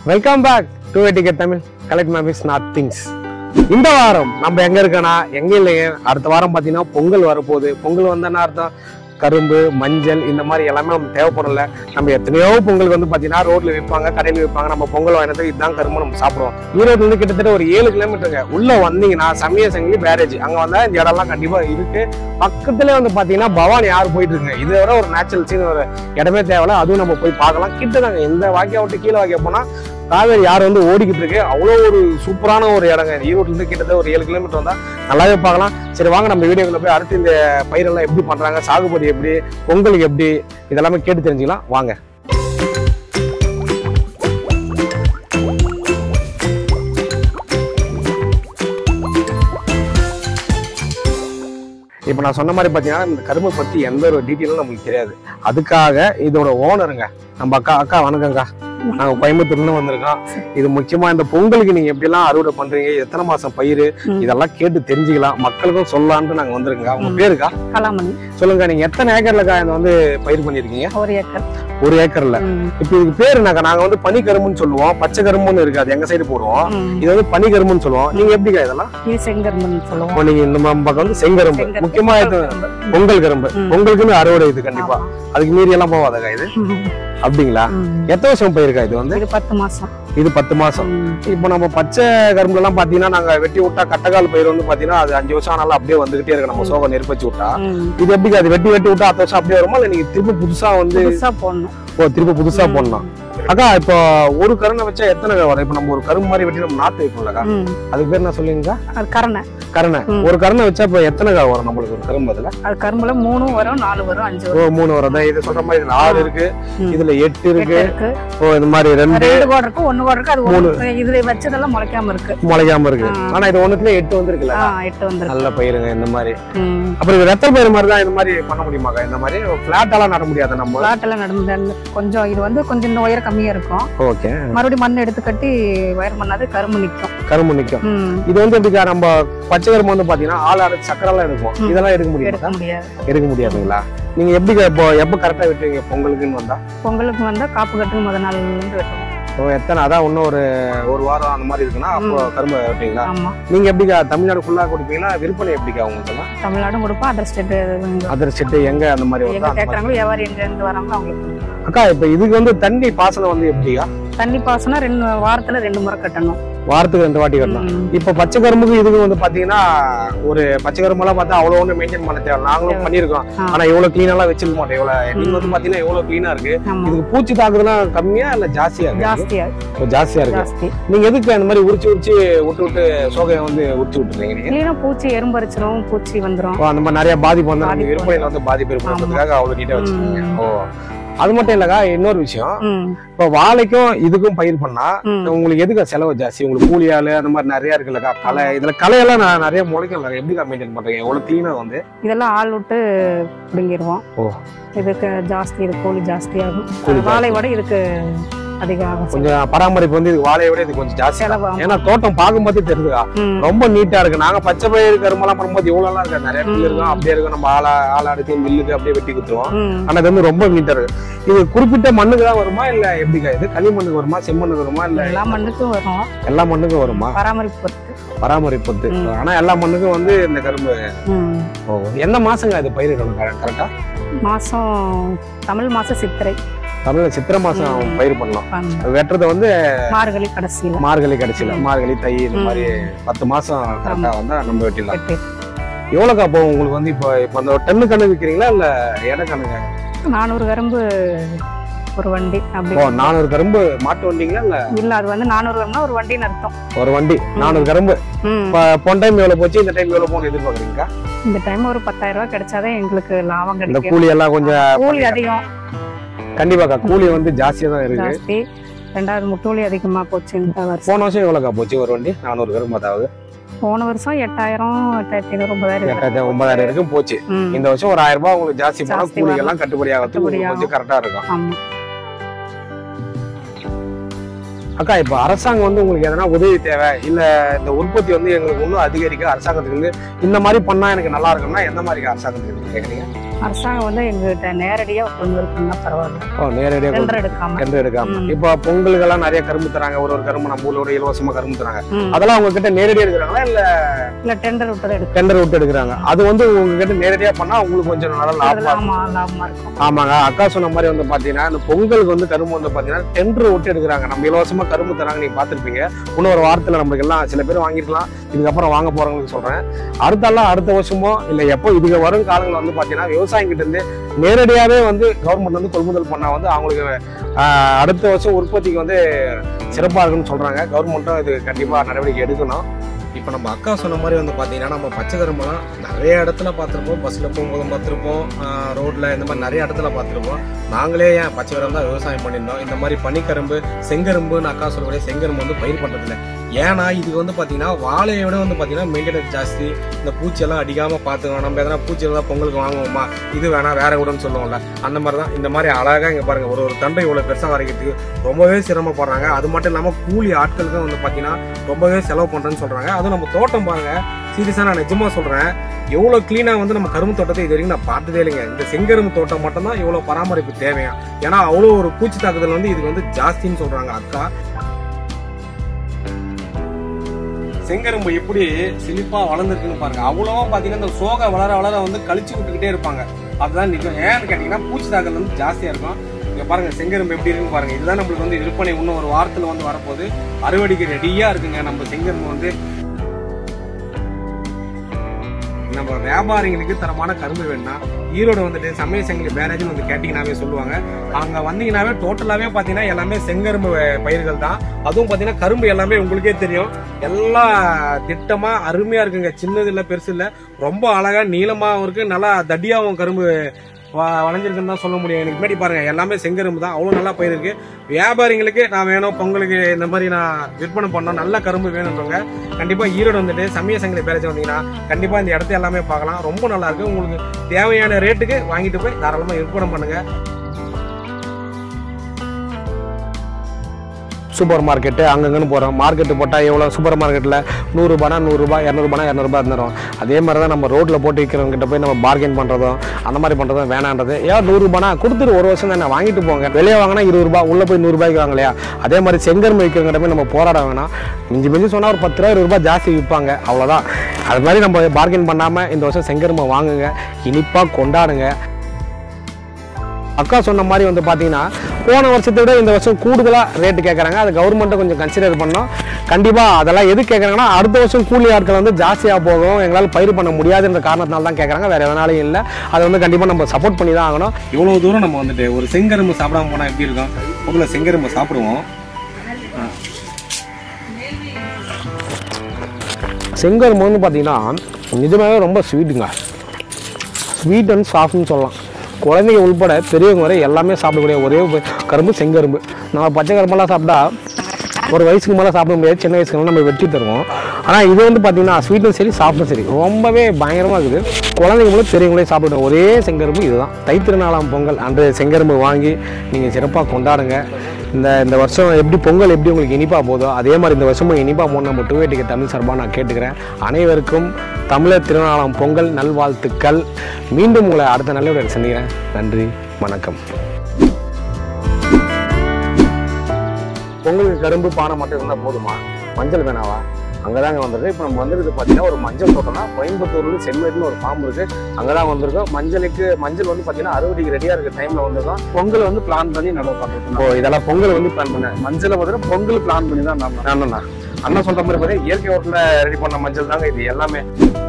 Welcome back to ticket Tamil collect மேபிஸ் not things இந்த வாரம் நம்ம எங்க இருக்கோன்னா எங்க இல்லைங்க அடுத்த வாரம் பார்த்தீங்கன்னா பொங்கல் வரப்போகுது பொங்கல் வந்தா அர்த்தம் கரும்பு மஞ்சள் இந்த மாதிரி எல்லாமே நம்ம தேவைப்படல நம்ம எத்தனையோ பொங்கல் வந்து பார்த்தீங்கன்னா ரோட்ல விற்பாங்க கடையில் விற்பாங்க நம்ம பொங்கல் வாங்கினது இதுதான் கரும்பு நம்ம சாப்பிடுவோம் ஈரோட்ல இருந்து கிட்டத்தட்ட ஒரு ஏழு கிலோமீட்டருங்க உள்ள வந்தீங்கன்னா சமய சங்கிலி பேரேஜ் அங்க வந்தா இந்த இடம்லாம் கண்டிப்பா இருக்கு பக்கத்துல வந்து பாத்தீங்கன்னா பவானி யார் போயிட்டு இருக்குங்க இது வர ஒரு நேச்சுரல் சீன் ஒரு இடமே தேவையில்ல அதுவும் நம்ம போய் பார்க்கலாம் கிட்ட தாங்க இந்த வாக்கியா விட்டு கீழே வாக்கியா போனா காவேரி யார் வந்து ஓடிக்கிட்டு இருக்கு அவ்வளோ ஒரு சூப்பரான ஒரு இடங்க ஈரோட்ல இருந்து கிட்டத்தட்ட ஒரு ஏழு கிலோமீட்டர் வந்தா நல்லாவே பார்க்கலாம் சரி வாங்க நம்ம வீடியோக்குள்ள போய் அடுத்து இந்த பயிரெல்லாம் எப்படி பண்றாங்க சாகுபடி எப்படி பொங்கலுக்கு எப்படி இதெல்லாமே கேட்டு தெரிஞ்சுக்கலாம் வாங்க இப்போ நான் சொன்ன மாதிரி பார்த்தீங்கன்னா இந்த கரும்பை பற்றி எந்த ஒரு டீட்டெயிலும் நமக்கு தெரியாது அதுக்காக இதோட ஓனருங்க நம்ம அக்கா அக்கா வணக்கங்க்கா நாங்கள் கோயம்புத்தூர்ல வந்திருக்கோம் இது முக்கியமா இந்த பொங்கலுக்கு நீங்க எப்படிலாம் அறுவடை பண்றீங்க எத்தனை மாசம் பயிர் ம். இதெல்லாம் கேட்டு தெரிஞ்சுக்கலாம் மக்களுக்கும் சொல்லலான்ட்டு நாங்க வந்திருக்கோங்க உங்க ம். பேருக்கா கலாமணி சொல்லுங்க நீங்க எத்தனை ஏக்கர்லக்கா இந்த வந்து பயிர் பண்ணிருக்கீங்க ஒரு ஏக்கர் ஒரு ஏக்கர்ல ம். இப்போ இதுக்கு பேர் என்னக்கா நாங்க வந்து பனி கரும்புன்னு சொல்லுவோம் பச்சை கரும்புன்னு இருக்கு அது எங்க சைடு போடுவோம் ம். இது வந்து பனி கரும்புன்னு சொல்லுவோம் நீங்க எப்படிக்கா இதெல்லாம் இது செங்கரும்புன்னு சொல்லுவோம் இப்போ நீங்க இந்த பக்கம் வந்து செங்கரும்பு செங்கரும்பு. முக்கியமா இது செங்கரும்பு. பொங்கல் கரும்பு ம். பொங்கலுக்குன்னு அறுவடை இது கண்டிப்பா ஆமா. அதுக்கு மீறி எல்லாம் போவாதக்கா இது ம். அப்படிங்களா ம். எத்தனை வருஷம் பயிருக்கா இது வந்து இது பத்து மாசம் இது பத்து மாசம் ம். இப்போ நம்ம பச்சை கரும்புல எல்லாம் பாத்தீங்கன்னா நாங்க வெட்டி விட்டா கட்டக்கால் பயிர் வந்து பாத்தீங்கன்னா அது அஞ்சு வருஷம் ஆனாலும் அப்படியே வந்துகிட்டே இருக்கு நம்ம சோகம் நெருப்பச்சு விட்டா ம். இது எப்படி அது வெட்டி வெட்டி விட்டா அடுத்த வருஷம் அப்படியே வருமா இல்ல நீங்க திரும்ப புதுசா வந்து புதுசா போடணும் ஓ திரும்ப புதுசா ம். போடலாம் அக்கா இப்போ ஒரு கருணை வச்சா எத்தனை காய் வரும் இப்போ நம்ம ஒரு கரும்பு மாதிரி வெட்டி நம்ம நாத்து வைப்போம்லக்கா ம். அதுக்கு பேர் என்ன சொல்லுங்க அது கரணை கருணை ம். ஒரு கருணை வச்சா இப்போ எத்தனை காய் வரும் நம்மளுக்கு ஒரு கரும்பு அதுல அது கரும்புல மூணும் வரும் நாலு வரும் அஞ்சு ஓ வரும் மூணு வரும் அதான் இது சொல்ற மாதிரி இதுல ஆறு இருக்கு ம். இதுல எட்டு இருக்கு எட்டு இருக்கு ஓ இந்த மாதிரி ரெண்டு ரெண்டு கோடு இருக்கு ஒண்ணு கோடு இருக்கு அது ஒண்ணு இதுல வச்சதெல்லாம் முளைக்காம இருக்கு முளைக்காம இருக்கு ஆ. ஆனா இது ஒண்ணுத்துல எட்டு வந்துருக்குல்ல ஆ எட்டு வந்துருக்கு நல்ல பயிருங்க இந்த மாதிரி ம். அப்புறம் இது வெத்தல் பயிர் மாதிரி தான் இந்த மாதிரி பண்ண முடியுமாக்கா இந்த மாதிரி பிளாட்டாலாம் நட முடியாது நம்ம பிளாட் எல்லாம் நடந்து கொஞ்சம் இது வந்து கொஞ்சம் இந்த உயரம் கம்மியா இருக்கும் ஓகே மறுபடியும் மண் எடுத்து கட்டி வயர் பண்ணாது கரும்பு நிக்கும் கரும்பு நிக்கும் ம். இது வந்து எப்படிக்கா நம்ம பச்சை கரும்பு வந்து பாத்தீங்கன்னா ஆள் அரை சக்கரெல்லாம் எடுக்கும் ம். இதெல்லாம் எடுக்க முடியுமா எடுக்க முடியாது எடுக்க முடியாதுங்களா நீங்க எப்படிக்கா இப்போ எப்போ கரெக்டா விட்டுவீங்க பொங்கலுக்குன்னு வந்தா பொங்கலுக்கு வந்தா காப்பு கட்டுக்கு முத நாள்ல இருந்து வெட்டணும் இப்போ எத்தனை அதான் இன்னும் ஒரு ஒரு வாரம் அந்த மாதிரி இருக்குன்னா அப்போ கரும்பு வெட்டுவீங்களா ஆமா நீங்க எப்படிக்கா தமிழ்நாடு ஃபுல்லா கொடுப்பீங்களா விற்பனை எப்படிக்கா உங்களுக்கு தமிழ்நாடும் கொடுப்போம் அதர் ஸ்டேட் அதர் செட்டு எங்க அந்த மாதிரி வருதோ எங்க அந்த மாதிரி. கேக்குறாங்களோ வியாபாரி எங்க இருந்து வராங்களோ அவங்களுக்கு அக்கா இப்போ இதுக்கு வந்து தண்ணி பாசனம் வந்து எப்படிக்கா தண்ணி பாசனம் ரெண்டு வாரத்துல ரெண்டு முறை கட்டணும் வாரத்துக்கு ரெண்டு வாட்டி கட்டணும் ம். இப்போ பச்சை கரும்புக்கு இதுக்கு வந்து பாத்தீங்கன்னா ஒரு பச்சை கரும்பெல்லாம் பார்த்தா அவ்வளோ ஒன்றும் மெயின்டைன் பண்ண தேவை நாங்களும் தேவை. பண்ணியிருக்கோம் ஆ. ஆனா இவ்வளவு கிளீனாலாம் வச்சிருக்க மாட்டோம் இவ்வளவு நீங்க வந்து பாத்தீங்கன்னா எவ்வளவு கிளீனா இருக்கு ஆமா இதுக்கு பூச்சி தாக்குதலாம் கம்மியா இல்ல ஜாஸ்தியா இருக்கு ஜாஸ்தியா இப்போ ஜாஸ்தியா இருக்கு ஜாஸ்தி நீங்க எதுக்கு அந்த மாதிரி உரிச்சு உரிச்சு விட்டு விட்டு சோகையை வந்து உரிச்சு விட்டுறீங்க நீங்க இல்லைன்னா பூச்சி எறும்பரிச்சிரும் பூச்சி வந்துரும் ஓ, அந்த மாதிரி நிறைய பாதிப்பு வந்து நம்ம பாதிப்பு விற்பனையில வந்து பாதிப்பு ஏற்படுறதுக்காக அவ்வளவு நீட்டா வச்சிருக்கீங்க ம். ஓ அது மட்டும் இல்லக்கா இன்னொரு விஷயம் ம். இப்போ வாழைக்கும் இதுக்கும் பயிர் பண்ணா ம். உங்களுக்கு எதுக்கு செலவு ஜாஸ்தி உங்களுக்கு கூலி ஆளு அந்த மாதிரி நிறைய இருக்குல்லக்கா களை இதுல களையெல்லாம் நான் நிறைய முளைக்கும் எப்படிக்கா மெயின்டைன் பண்றீங்க எவ்வளவு கிளீனா வந்து இதெல்லாம் ஆள் விட்டு பிடுங்கிடுவோம் ஓ. இதுக்கு ஜாஸ்தி இது கூலி ஜாஸ்தி ஆகும் கூலி ஜாஸ்தி. வாழை விட இதுக்கு அதிகம் ஆகும் கொஞ்சம் பராமரிப்பு வந்து இது வாழையை விட இது கொஞ்சம் ஜாஸ்தி செலவு ஆகும். ஏன்னா தோட்டம் பார்க்கும்போதே தெரியுதுக்கா ம். ரொம்ப நீட்டா இருக்கு நாங்க பச்சை பயிர் கரும்பெல்லாம் பண்ணும்போது இவ்வளவு எல்லாம் இருக்கு நிறைய புல் ம். இருக்கும் அப்படியே இருக்கும் நம்ம ஆளா ஆளா எடுத்து மில்லுக்கு அப்படியே வெட்டி குத்துருவோம் ம். ஆனா இது வந்து ரொம்ப நீட்டா இருக்கு இது குறிப்பிட்ட மண்ணுக்கு தான் வருமா இல்ல எப்படிக்கா இது களிமண்ணுக்கு வருமா செம்மண்ணுக்கு வருமா இல்ல எல்லா மண்ணுக்கும் வரும் எல்லா மண்ணுக்கும் வருமா பராமரிப்பு பொறுத்து பராமரிப்பு ம். ஆனா எல்லா மண்ணுக்கும் வந்து இந்த கரும்பு ம். போகும் எந்த மாசங்க இது பயிரிடணும் கரெக்டா மாசம் தமிழ் மாசம் சித்திரை தமிழ்ல சித்திரை மாசம் ம். பயிர் பண்ணலாம் பண்ணணும். வெட்டுறது வந்து மார்கழி கடைசியில மார்கழி கடைசியில ம். மார்கழி தை இந்த ம். மாதிரி பத்து மாசம் கரெக்டா வந்தா நம்ம வெட்டிடலாம் வெட்டி எவ்வளோக்கா போகும் உங்களுக்கு வந்து இப்போ இப்போ அந்த டன்னு கணக்கு விற்கிறீங்களா இல்ல எடை கணக்கு நானூறு கரும்பு ஒரு வண்டி அப்படி ஓ நானூறு கரும்பு மாட்டு வண்டிங்களா இல்ல இல்ல அது வந்து நானூறு கரும்புனா ஒரு வண்டின்னு அர்த்தம் ஒரு வண்டி நானூறு கரும்பு ம். இப்போ போன டைம் எவ்வளவு போச்சு இந்த டைம் எவ்வளவு போகணும் எதிர்பார்க்குறீங்க இந்த டைம் ஒரு பத்தாயிரம் ரூபாய் கிடைச்சாதான் எங்களுக்கு லாபம் இந்த கிடைக்கும் கூலி எல்லாம் கொஞ்சம் கூலி அதிகம் கண்டிப்பாக்கா கூலி வந்து ஜாஸ்தியா தான் இருக்கு ஜாஸ்தி ரெண்டாவது முட்டூலி அதிகமா போச்சு இந்த வருஷம் போன வருஷம் எவ்வளோக்கா போச்சு ஒரு வண்டி நானூறு கரும்பு அதாவது போன வருஷம் எட்டாயிரம் எட்டாயிரத்தி ஐநூறு ஒன்பதாயிரம் இருக்கு. எட்டாயிரத்தி ஒன்பதாயிரம் வரைக்கும் போச்சு ம். இந்த வருஷம் ஒரு ஆயிரம் ரூபாய் உங்களுக்கு ஜாஸ்தி போனா ஜாஸ்தி கூலி வரும். எல்லாம் கட்டுப்படி ஆகிறதுக்கு கட்டுப்படி உங்களுக்கு கொஞ்சம் கரெக்டா இருக்கும் ஆமா அக்கா இப்போ அரசாங்கம் வந்து உங்களுக்கு எதனா உதவி தேவை இல்ல இந்த உற்பத்தி வந்து எங்களுக்கு இன்னும் அதிகரிக்க அரசாங்கத்துக்கு வந்து இந்த மாதிரி பண்ணா எனக்கு நல்லா இருக்கும்னா எந்த மாதிரி அரசாங்கத்துக்கு நீங்க கேக்குறீங்க அரசாங்கம் வந்து எங்ககிட்ட நேரடியா கொள்முதல் பண்ணா பரவாயில்ல ஓ நேரடியாக டெண்டர் எடுக்காம கன்று எடுக்காம ம். இப்போ பொங்கலுக்கெல்லாம் நிறைய கரும்பு தராங்க ஒரு ஒரு கரும்பு நம்ம ஊர்ல ஒரு இலவசமா கரும்பு தராங்க ம். அதெல்லாம் உங்ககிட்ட நேரடியாக எடுக்கிறாங்களா இல்ல இல்ல டெண்டர் விட்டு எடுக்க டெண்டர் விட்டு எடுக்கிறாங்க அது வந்து உங்ககிட்ட நேரடியா பண்ணா உங்களுக்கு கொஞ்சம் நல்ல லாபம் ஆமா லாபமா இருக்கும் ஆமாங்க அக்கா சொன்ன மாதிரி வந்து பாத்தீங்கன்னா இந்த பொங்கலுக்கு வந்து கரும்பு வந்து பாத்தீங்கன்னா டெண்டர் விட்டு எடுக்கிறாங்க நம்ம இலவசமா கரும்பு தராங்க நீங்க பாத்திருப்பீங்க இன்னொரு வாரத்துல நம்மளுக்கு எல்லாம் சில பேர் வாங்கிருக்கலாம் இதுக்கப்புறம் வாங்க போறவங்களுக்கு சொல்றேன் அடுத்தாலாம் அடுத்த வருஷமோ இல்ல எப்போ இதுக்கு வரும் காலங்கள் வந்து பாத்தீங்கன்னா விவசாயிங்க கிட்ட இருந்து நேரடியாவே வந்து கவர்மெண்ட் வந்து கொள்முதல் பண்ணா வந்து அவங்களுக்கு ஆஹ், அடுத்த வருஷம் உற்பத்திக்கு வந்து சிறப்பா இருக்குன்னு சொல்றாங்க கவர்மெண்ட்டும் இது கண்டிப்பா நடவடிக்கை எடுக்கணும் இப்போ நம்ம அக்கா சொன்ன மாதிரி வந்து பார்த்தீங்கன்னா நம்ம பச்சை கரும்பெல்லாம் நிறைய இடத்துல பார்த்துருப்போம் பஸ்ஸில் போகும்போதும் பார்த்துருப்போம் ரோட்டில் இந்த மாதிரி நிறைய இடத்துல பார்த்துருப்போம் நாங்களே ஏன் பச்சை கரும்பு தான் விவசாயம் பண்ணியிருந்தோம் இந்த மாதிரி பனிக்கரும்பு செங்கரும்புன்னு அக்கா சொல்லக்கூடிய செங்கரும்பு வந்து பயிர் பண்ணுறதில்ல ஏன்னா இதுக்கு வந்து பார்த்தீங்கன்னா வாழையை விட வந்து பார்த்தீங்கன்னா மெயின்டெனன்ஸ் ஜாஸ்தி இந்த பூச்சியெல்லாம் அடிக்காமல் பார்த்துக்கணும் நம்ம எதனா பூச்சி இருந்தால் பொங்கலுக்கு வாங்குவோமா இது வேணாம் வேற கூடன்னு சொல்லுவோம்ல அந்த மாதிரி தான் இந்த மாதிரி அழகாக இங்கே பாருங்க ஒரு ஒரு தண்டை இவ்வளோ பெருசாக வரைக்கிறதுக்கு ரொம்பவே சிரமப்படுறாங்க அது மட்டும் இல்லாமல் கூலி ஆட்களுக்கும் வந்து பார்த்தீங்கன்னா ரொம்பவே செலவு பண்ணுறேன்னு சொல்கிறாங்க அதுவும் நம்ம தோட்டம் பாருங்க சீரியஸாக நான் நிஜமா சொல்கிறேன் எவ்வளோ க்ளீனாக வந்து நம்ம கரும்பு தோட்டத்தை இது வரைக்கும் நான் பார்த்ததே இல்லைங்க இந்த செங்கரும்பு தோட்டம் மட்டும்தான் இவ்வளோ பராமரிப்பு தேவையா ஏன்னா அவ்வளோ ஒரு பூச்சி தாக்குதல் வந்து இதுக்கு வந்து ஜாஸ்தின்னு சொல்கிறாங்க அக்கா செங்கரும்பு எப்படி செழிப்பா வளர்ந்துருக்குன்னு பாருங்க அவ்வளவா பாத்தீங்கன்னா இந்த சோகை வளர வளர வந்து கழிச்சு விட்டுக்கிட்டே இருப்பாங்க அதுதான் நிஜம் ஏன்னு கேட்டீங்கன்னா பூச்சி தாக்கல் வந்து ஜாஸ்தியா இருக்கும் இங்க பாருங்க செங்கரும்பு எப்படி இருக்குன்னு பாருங்க இதுதான் நம்மளுக்கு வந்து விற்பனை இன்னும் ஒரு வாரத்துல வந்து வரப்போகுது அறுவடைக்கு ரெடியா இருக்குங்க நம்ம செங்கரும்பு வந்து நம்ம வியாபாரிங்களுக்கு தரமான கரும்பு வேணும்னா ஈரோடு வந்துட்டு சமய சங்கிலி பேரேஜ்னு வந்து கேட்டீங்கன்னாவே சொல்லுவாங்க அங்க வந்தீங்கன்னாவே டோட்டலாவே பாத்தீங்கன்னா எல்லாமே செங்கரும்பு பயிர்கள் தான் அதுவும் பாத்தீங்கன்னா கரும்பு எல்லாமே உங்களுக்கே தெரியும் எல்லாம் திட்டமா அருமையா இருக்குங்க சின்னது இல்ல பெருசு இல்ல ரொம்ப அழகா நீளமாவும் இருக்கு நல்லா தடியாவும் கரும்பு வ- வளைஞ்சிருக்குன்னு தான் சொல்ல முடியும் எனக்கு முன்னாடி பாருங்க எல்லாமே செங்கரும்பு தான் அவ்வளவு நல்லா பயிர் இருக்கு வியாபாரிங்களுக்கு நான் வேணும் பொங்கலுக்கு இந்த மாதிரி நான் விற்பனை பண்ணோம் நல்ல கரும்பு வேணுன்றவங்க கண்டிப்பா ஈரோடு வந்துட்டு சமய சங்கிலி பேரேஜ் வந்தீங்கன்னா கண்டிப்பா இந்த இடத்த எல்லாமே பார்க்கலாம் ரொம்ப நல்லா இருக்கு உங்களுக்கு தேவையான ரேட்டுக்கு வாங்கிட்டு போய் தாராளமா விற்பனை பண்ணுங்க சூப்பர் மார்க்கெட்டு அங்கங்கன்னு போகிறோம் மார்க்கெட்டு போட்டால் எவ்வளோ சூப்பர் மார்க்கெட்டில் நூறுரூபானா நூறுரூபா இரநூறுபானா இரநூறுபா இருந்துடும் அதே மாதிரி தான் நம்ம ரோட்டில் போட்டு விற்கிறவங்க கிட்ட போய் நம்ம பார்கெயின் பண்ணுறதும் அந்த மாதிரி பண்ணுறதும் வேணான்றது ஏன் நூறுரூபானா கொடுத்துட்டு ஒரு வருஷம் தானே வாங்கிட்டு போங்க வெளியே வாங்கினா இருபது ரூபா உள்ளே போய் நூறுரூபாய்க்கு வாங்கலையா அதே மாதிரி செங்கரும்பு விற்கிறவங்கிட்ட போய் நம்ம போராட வேணாம் மிஞ்சி மிஞ்சி சொன்னால் ஒரு பத்து ரூபா இருபது ரூபாய் ஜாஸ்தி விற்பாங்க அவ்வளோதான் அது மாதிரி நம்ம பார்கெயின் பண்ணாமல் இந்த வருஷம் செங்கரும்பை வாங்குங்க இனிப்பாக கொண்டாடுங்க அக்கா சொன்ன மாதிரி வந்து பார்த்தீங்கன்னா போன வருஷத்தை விட இந்த வருஷம் கூடுதலாக ரேட்டு கேட்குறாங்க அது கவர்மெண்ட்டை கொஞ்சம் கன்சிடர் பண்ணோம் கண்டிப்பாக அதெல்லாம் எது கேட்குறாங்கன்னா அடுத்த வருஷம் கூலி ஆட்கள் வந்து ஜாஸ்தியாக போகும் எங்களால் பயிர் பண்ண முடியாதுன்ற காரணத்தினால தான் கேட்குறாங்க வேறு எதனாலையும் இல்லை அதை வந்து கண்டிப்பாக நம்ம சப்போர்ட் பண்ணி தான் ஆகணும் இவ்வளோ தூரம் நம்ம வந்துட்டு ஒரு செங்கரும்பு சாப்பிடாம போனால் எப்படி இருக்கும் உங்களை செங்கரும்பு சாப்பிடுவோம் செங்கரும்பு வந்து பார்த்தீங்கன்னா நிஜமாகவே ரொம்ப ஸ்வீட்டுங்க ஸ்வீட் அண்ட் சாஃப்ட்னு சொல்லலாம் குழந்தைங்க உள்பட பெரியவங்க வரை எல்லாமே சாப்பிடக்கூடிய ஒரே ஒரு கரும்பு செங்கரும்பு நம்ம பச்சை கரும்பெல்லாம் சாப்பிட்டா ஒரு வயசுக்கு மேலே சாப்பிட முடியாது சின்ன வயசுக்கு மேலே நம்ம வெட்டி தருவோம் ஆனால் இது வந்து பார்த்தீங்கன்னா ஸ்வீட்டும் சரி சாஃப்ட்டும் சரி ரொம்பவே பயங்கரமாக இருக்குது குழந்தைங்களும் பெரியவங்களே சாப்பிடுற ஒரே செங்கரும்பு இதுதான் தைத்திருநாளாம் பொங்கல் அன்று செங்கரும்பு வாங்கி நீங்கள் சிறப்பாக கொண்டாடுங்க இந்த இந்த வருஷம் எப்படி பொங்கல் எப்படி உங்களுக்கு இனிப்பாக போதோ அதே மாதிரி இந்த வருஷமும் இனிப்பாக போன நம்ம டூ டிக்கெட் தமிழ் சார்பாக நான் கேட்டுக்கிறேன் அனைவருக்கும் தமிழர் திருநாளாம் பொங்கல் நல்வாழ்த்துக்கள் மீண்டும் உங்களை அடுத்த நல்ல சந்திக்கிறேன் நன்றி வணக்கம் பொங்கலுக்கு கரும்பு பானை மட்டும் இருந்தால் போதுமா மஞ்சள் வேணாவா அங்கதாங்க வந்திருக்கு இப்போ நம்ம வந்திருக்கு பார்த்தீங்கன்னா ஒரு மஞ்சள் தோட்டம் தான் கோயம்புத்தூர்ல செம்மேட்னு ஒரு ஃபார்ம் இருக்கு அங்கதான் வந்திருக்கோம் மஞ்சளுக்கு மஞ்சள் வந்து பார்த்தீங்கன்னா அறுவடைக்கு ரெடியா இருக்க டைம்ல வந்திருக்கோம் பொங்கல் வந்து பிளான் பண்ணி நம்ம பண்ணுறோம் இப்போ இதெல்லாம் பொங்கல் வந்து பிளான் பண்ணேன் மஞ்சளை வந்து பொங்கல் பிளான் பண்ணி தான் நம்ம அண்ணா அண்ணன் சொல்ற மாதிரி பார்த்தீங்கன்னா இயற்கை உரத்துல ரெடி பண்ண மஞ்சள் தாங்க இது எல்லாமே